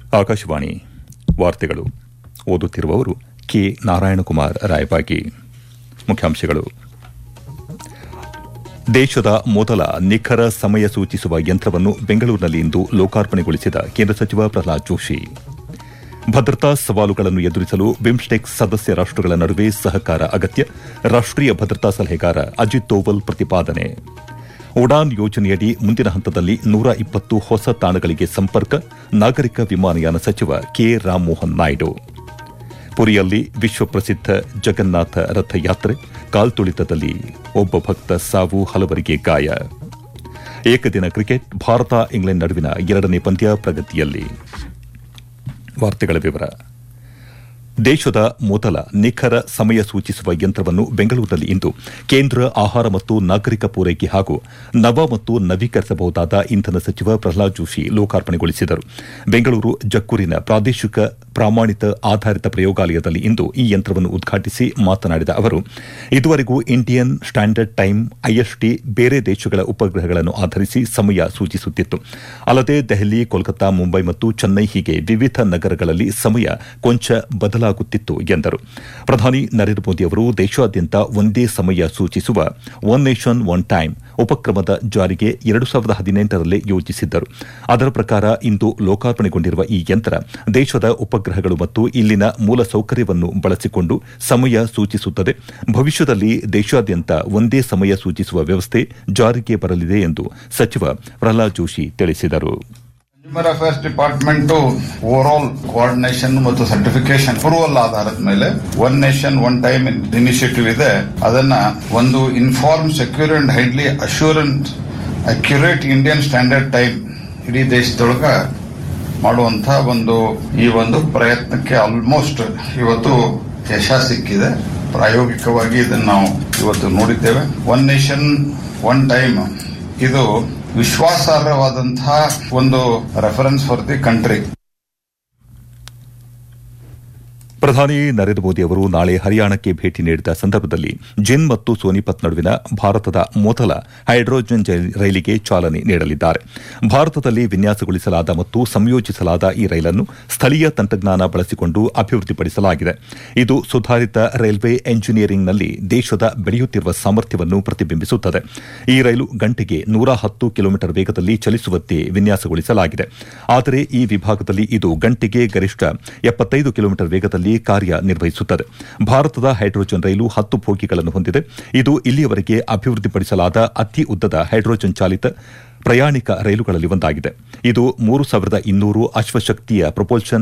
ಆಕಾಶವಾಣಿ ವಾರ್ತೆಗಳು ಓದುತ್ತಿರುವವರು ಕೆ ನಾರಾಯಣಕುಮಾರ್ ರಾಯಬಾಗಿ ಮುಖ್ಯಾಂಶಗಳು ದೇಶದ ಮೊದಲ ನಿಖರ ಸಮಯ ಸೂಚಿಸುವ ಯಂತ್ರವನ್ನು ಬೆಂಗಳೂರಿನಲ್ಲಿಂದು ಲೋಕಾರ್ಪಣೆಗೊಳಿಸಿದ ಕೇಂದ್ರ ಸಚಿವ ಪ್ರಹ್ಲಾದ್ ಜೋಶಿ ಭದ್ರತಾ ಸವಾಲುಗಳನ್ನು ಎದುರಿಸಲು ಬಿಮ್ಸ್ಟೆಕ್ ಸದಸ್ಯ ರಾಷ್ಟಗಳ ನಡುವೆ ಸಹಕಾರ ಅಗತ್ಯ ರಾಷ್ಟೀಯ ಭದ್ರತಾ ಸಲಹೆಗಾರ ಅಜಿತ್ ದೋವಲ್ ಪ್ರತಿಪಾದನೆ ಉಡಾನ್ ಯೋಜನೆಯಡಿ ಮುಂದಿನ ಹಂತದಲ್ಲಿ ನೂರ ಇಪ್ಪತ್ತು ಹೊಸ ತಾಣಗಳಿಗೆ ಸಂಪರ್ಕ ನಾಗರಿಕ ವಿಮಾನಯಾನ ಸಚಿವ ಕೆ ರಾಮಮೋಹನ್ ನಾಯ್ಡು ಪುರಿಯಲ್ಲಿ ವಿಶ್ವಪ್ರಸಿದ್ಧ ಜಗನ್ನಾಥ ರಥಯಾತ್ರೆ ಕಾಲ್ತುಳಿತದಲ್ಲಿ ಒಬ್ಬ ಭಕ್ತ ಸಾವು ಹಲವರಿಗೆ ಗಾಯ ಏಕದಿನ ಕ್ರಿಕೆಟ್ ಭಾರತ ಇಂಗ್ಲೆಂಡ್ ನಡುವಿನ ಎರಡನೇ ಪಂದ್ಯ ಪ್ರಗತಿಯಲ್ಲಿ ವಾರ್ತೆಗಳ ವಿವರ ದೇಶದ ಮೊದಲ ನಿಖರ ಸಮಯ ಸೂಚಿಸುವ ಯಂತ್ರವನ್ನು ಬೆಂಗಳೂರಿನಲ್ಲಿ ಇಂದು ಕೇಂದ್ರ ಆಹಾರ ಮತ್ತು ನಾಗರಿಕ ಪೂರೈಕೆ ಹಾಗೂ ನವ ಮತ್ತು ನವೀಕರಿಸಬಹುದಾದ ಇಂಧನ ಸಚಿವ ಪ್ರಹ್ಲಾದ್ ಜೋಶಿ ಲೋಕಾರ್ಪಣೆಗೊಳಿಸಿದರು ಬೆಂಗಳೂರು ಜಕ್ಕೂರಿನ ಪ್ರಾದೇಶಿಕ ಪ್ರಾಮಾಣಿತ ಆಧಾರಿತ ಪ್ರಯೋಗಾಲಯದಲ್ಲಿ ಇಂದು ಈ ಯಂತ್ರವನ್ನು ಉದ್ಘಾಟಿಸಿ ಮಾತನಾಡಿದ ಅವರು ಇದುವರೆಗೂ ಇಂಡಿಯನ್ ಸ್ಟ್ಯಾಂಡರ್ಡ್ ಟೈಮ್ ಐಎಸ್ಟಿ ಬೇರೆ ದೇಶಗಳ ಉಪಗ್ರಹಗಳನ್ನು ಆಧರಿಸಿ ಸಮಯ ಸೂಚಿಸುತ್ತಿತ್ತು ಅಲ್ಲದೆ ದೆಹಲಿ ಕೋಲ್ಕತ್ತಾ ಮುಂಬೈ ಮತ್ತು ಚೆನ್ನೈ ಹೀಗೆ ವಿವಿಧ ನಗರಗಳಲ್ಲಿ ಸಮಯ ಕೊಂಚ ಬದಲಾಗುತ್ತಿತ್ತು ಎಂದರು ಪ್ರಧಾನಿ ನರೇಂದ್ರ ಮೋದಿ ಅವರು ದೇಶಾದ್ಯಂತ ಒಂದೇ ಸಮಯ ಸೂಚಿಸುವ ಒನ್ ನೇಷನ್ ಒನ್ ಟೈಮ್ ಉಪಕ್ರಮದ ಜಾರಿಗೆ ಎರಡು ಸಾವಿರದ ಹದಿನೆಂಟರಲ್ಲೇ ಯೋಜಿಸಿದ್ದರು ಅದರ ಪ್ರಕಾರ ಇಂದು ಲೋಕಾರ್ಪಣೆಗೊಂಡಿರುವ ಈ ಯಂತ್ರ ದೇಶದ ಉಪಗ್ರಹಗಳು ಮತ್ತು ಇಲ್ಲಿನ ಮೂಲಸೌಕರ್ಯವನ್ನು ಬಳಸಿಕೊಂಡು ಸಮಯ ಸೂಚಿಸುತ್ತದೆ ಭವಿಷ್ಯದಲ್ಲಿ ದೇಶಾದ್ಯಂತ ಒಂದೇ ಸಮಯ ಸೂಚಿಸುವ ವ್ಯವಸ್ಥೆ ಜಾರಿಗೆ ಬರಲಿದೆ ಎಂದು ಸಚಿವ ಪ್ರಹ್ಲಾದ್ ಜೋಶಿ ತಿಳಿಸಿದರು consumer affairs department overall coordination ಮತ್ತು ಸರ್ಟಿಫಿಕೇಶನ್ ಅಪ್ರೂವಲ್ ಆಧಾರದ ಮೇಲೆ one nation one time initiative ಇದೆ ಅದನ್ನ ಒಂದು inform secure and highly assurance accurate Indian standard time ಇಡೀ ದೇಶದೊಳಗ ಮಾಡುವಂತ ಒಂದು ಈ ಒಂದು ಪ್ರಯತ್ನಕ್ಕೆ ಆಲ್ಮೋಸ್ಟ್ ಇವತ್ತು ಯಶ ಸಿಕ್ಕಿದೆ ಪ್ರಾಯೋಗಿಕವಾಗಿ ಇದನ್ನು ನಾವು ಇವತ್ತು ನೋಡಿದ್ದೇವೆ ಒನ್ ನೇಷನ್ ಒನ್ ಟೈಮ್ ಇದು ವಿಶ್ವಾಸಾರ್ಹವಾದಂತಹ ಒಂದು ರೆಫರೆನ್ಸ್ ಫಾರ್ ದಿ ಕಂಟ್ರಿ ಪ್ರಧಾನಿ ನರೇಂದ್ರ ಮೋದಿ ಅವರು ನಾಳೆ ಹರಿಯಾಣಕ್ಕೆ ಭೇಟಿ ನೀಡಿದ ಸಂದರ್ಭದಲ್ಲಿ ಜಿನ್ ಮತ್ತು ಸೋನಿಪತ್ ನಡುವಿನ ಭಾರತದ ಮೊದಲ ಹೈಡ್ರೋಜನ್ ರೈಲಿಗೆ ಚಾಲನೆ ನೀಡಲಿದ್ದಾರೆ ಭಾರತದಲ್ಲಿ ವಿನ್ಯಾಸಗೊಳಿಸಲಾದ ಮತ್ತು ಸಂಯೋಜಿಸಲಾದ ಈ ರೈಲನ್ನು ಸ್ಥಳೀಯ ತಂತ್ರಜ್ಞಾನ ಬಳಸಿಕೊಂಡು ಅಭಿವೃದ್ಧಿಪಡಿಸಲಾಗಿದೆ ಇದು ಸುಧಾರಿತ ರೈಲ್ವೆ ಎಂಜಿನಿಯರಿಂಗ್ನಲ್ಲಿ ದೇಶದ ಬೆಳೆಯುತ್ತಿರುವ ಸಾಮರ್ಥ್ಯವನ್ನು ಪ್ರತಿಬಿಂಬಿಸುತ್ತದೆ ಈ ರೈಲು ಗಂಟೆಗೆ ನೂರ ಹತ್ತು ಕಿಲೋಮೀಟರ್ ವೇಗದಲ್ಲಿ ಚಲಿಸುವಂತೆ ವಿನ್ಯಾಸಗೊಳಿಸಲಾಗಿದೆ ಆದರೆ ಈ ವಿಭಾಗದಲ್ಲಿ ಇದು ಗಂಟೆಗೆ ಗರಿಷ್ಠ ಎಪ್ಪತ್ತೈದು ಕಿಲೋಮೀಟರ್ ವೇಗದಲ್ಲಿ ಕಾರ್ಯನಿರ್ವಹಿಸುತ್ತದೆ ಭಾರತದ ಹೈಡ್ರೋಜನ್ ರೈಲು ಹತ್ತು ಬೋಗಿಗಳನ್ನು ಹೊಂದಿದೆ ಇದು ಇಲ್ಲಿಯವರೆಗೆ ಅಭಿವೃದ್ಧಿಪಡಿಸಲಾದ ಅತಿ ಉದ್ದದ ಹೈಡ್ರೋಜನ್ ಚಾಲಿತ ಪ್ರಯಾಣಿಕ ರೈಲುಗಳಲ್ಲಿ ಒಂದಾಗಿದೆ ಇದು ಮೂರು ಸಾವಿರದ ಇನ್ನೂರು ಅಶ್ವಶಕ್ತಿಯ ಪ್ರೊಪಲ್ಷನ್